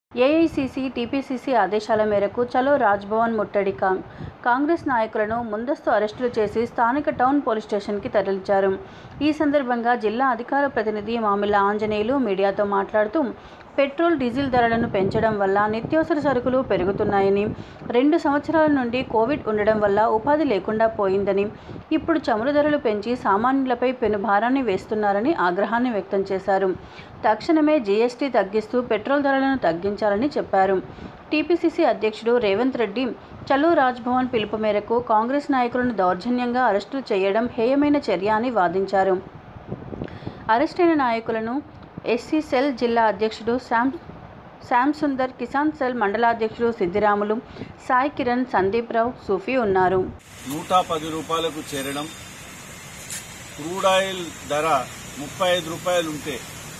AICC, TPCC ఆదేశాల మేరకు చలో రాజ్భవన్ ముట్టడి కాం కాంగ్రెస్ నాయకులను ముందస్తు అరెస్టులు చేసి స్థానిక టౌన్ పోలీస్ స్టేషన్కి తరలించారు. ఈ సందర్భంగా జిల్లా అధికార ప్రతినిధి మామిళ్ల ఆంజనేయులు మీడియాతో మాట్లాడుతూ పెట్రోల్, డీజిల్ ధరలను పెంచడం వల్ల నిత్యావసర సరుకులు పెరుగుతున్నాయని, రెండు సంవత్సరాల నుండి కోవిడ్ ఉండడం వల్ల ఉపాధి లేకుండా పోయిందని, ఇప్పుడు చమురు ధరలు పెంచి సామాన్యులపై పెను భారాన్ని వేస్తున్నారని ఆగ్రహాన్ని వ్యక్తం చేశారు. తక్షణమే జీఎస్టీ తగ్గిస్తూ పెట్రోల్ ధరలను తగ్గించాలని చెప్పారు. టీపీసీసీ అధ్యక్షుడు రేవంత్ రెడ్డి చలో రాజ్భవన్ పిలుపు మేరకు కాంగ్రెస్ నాయకులను దౌర్జన్యంగా అరెస్టులు చేయడం హేయమైన చర్య అని వాదించారు. అరెస్టైన నాయకులను ఎస్సీ సెల్ జిల్లా అధ్యక్షుడు శ్యామ్ శ్యాంసుందర్, కిసాన్ సెల్ మండలాధ్యక్షుడు సిద్దిరాములు, సాయి కిరణ్, సందీప్రావు, సూఫీ ఉన్నారు. నూట పది రూపాయలకు చేరడం క్రూడాయిల్ ధర ముప్పై ఐదు రూపాయలుంటే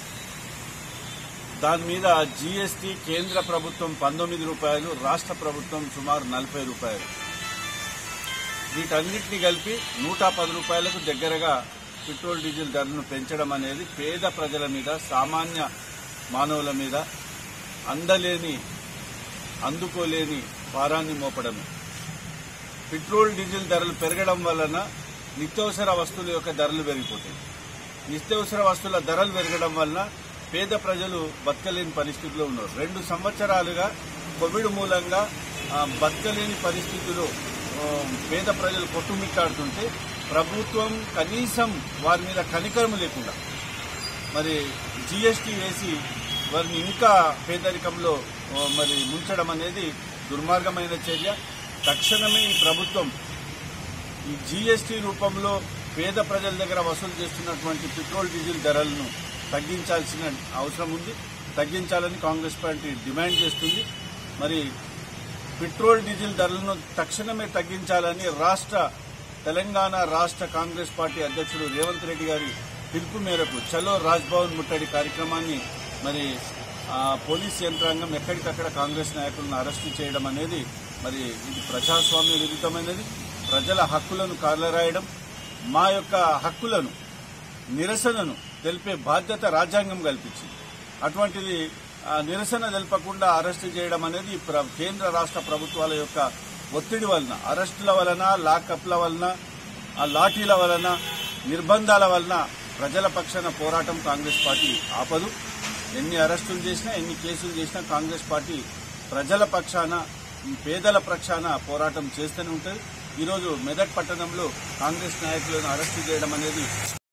దాని మీద జీఎస్టీ కేంద్ర ప్రభుత్వం పంతొమ్మిది రూపాయలు రాష్ట్ర ప్రభుత్వం సుమారు నలభై రూపాయలు వీటన్నిటిని కలిపి నూట పది రూపాయలకు దగ్గరగా పెట్రోల్ డీజిల్ ధరలను పెంచడం అనేది పేద ప్రజల మీద సామాన్య మానవుల మీద అందలేని అందుకోలేని భారాన్ని మోపడమే పెట్రోల్ డీజిల్ ధరలు పెరగడం వలన నిత్యావసర వస్తువుల యొక్క ధరలు పెరిగిపోతాయి నిత్యావసర వస్తువుల ధరలు పెరగడం వలన పేద ప్రజలు బతకలేని పరిస్థితిలో ఉన్నారు రెండు సంవత్సరాలుగా కోవిడ్ మూలంగా ఆ, బతకలేని పరిస్థితులు ఆ, పేద ప్రజలు కొట్టుమిట్టాడుతుంటే ప్రభుత్వం కనీసం వారి మీద కనికరం లేకుండా మరి జీఎస్టీ వేసి వారిని ఇంకా పేదరికంలో ఆ, మరి ముంచడం అనేది దుర్మార్గమైన చర్య తక్షణమే ఈ ప్రభుత్వం ఈ జీఎస్టీ రూపంలో పేద ప్రజల దగ్గర వసూలు చేస్తున్నటువంటి పెట్రోల్ డీజిల్ ధరలను తగ్గించాల్సిన అవసరం ఉంది తగ్గించాలని కాంగ్రెస్ పార్టీ డిమాండ్ చేస్తుంది మరి పెట్రోల్ డీజిల్ ధరలను తక్షణమే తగ్గించాలని రాష్ట్ర తెలంగాణ రాష్ట్ర కాంగ్రెస్ పార్టీ అధ్యక్షుడు రేవంత్ రెడ్డి గారి పిలుపు మేరకు చలో రాజ్భవన్ ముట్టడి కార్యక్రమాన్ని మరి ఆ, పోలీస్ యంత్రాంగం ఎక్కడికక్కడ కాంగ్రెస్ నాయకులను అరెస్టు చేయడం అనేది మరి ఇది ప్రజాస్వామ్య విరుద్ధమైనది ప్రజల హక్కులను కాలరాయడం మా యొక్క హక్కులను నిరసనను తెలిపే బాధ్యత రాజ్యాంగం కల్పించింది అటువంటిది ఆ, నిరసన తెలపకుండా అరెస్టు చేయడం అనేది ప్ర- కేంద్ర రాష్ట్ర ప్రభుత్వాల యొక్క ఒత్తిడి వలన అరెస్టుల వలన లాకప్ల వలన ఆ లాఠీల వలన నిర్బంధాల వలన ప్రజల పక్షాన పోరాటం కాంగ్రెస్ పార్టీ ఆపదు ఎన్ని అరెస్టులు చేసినా ఎన్ని కేసులు చేసినా కాంగ్రెస్ పార్టీ ప్రజల పక్షాన పేదల పక్షాన పోరాటం చేస్తూనే ఉంటుంది ఈరోజు మెదక్ పట్టణంలో కాంగ్రెస్ నాయకులను అరెస్టు చేయడం అనేది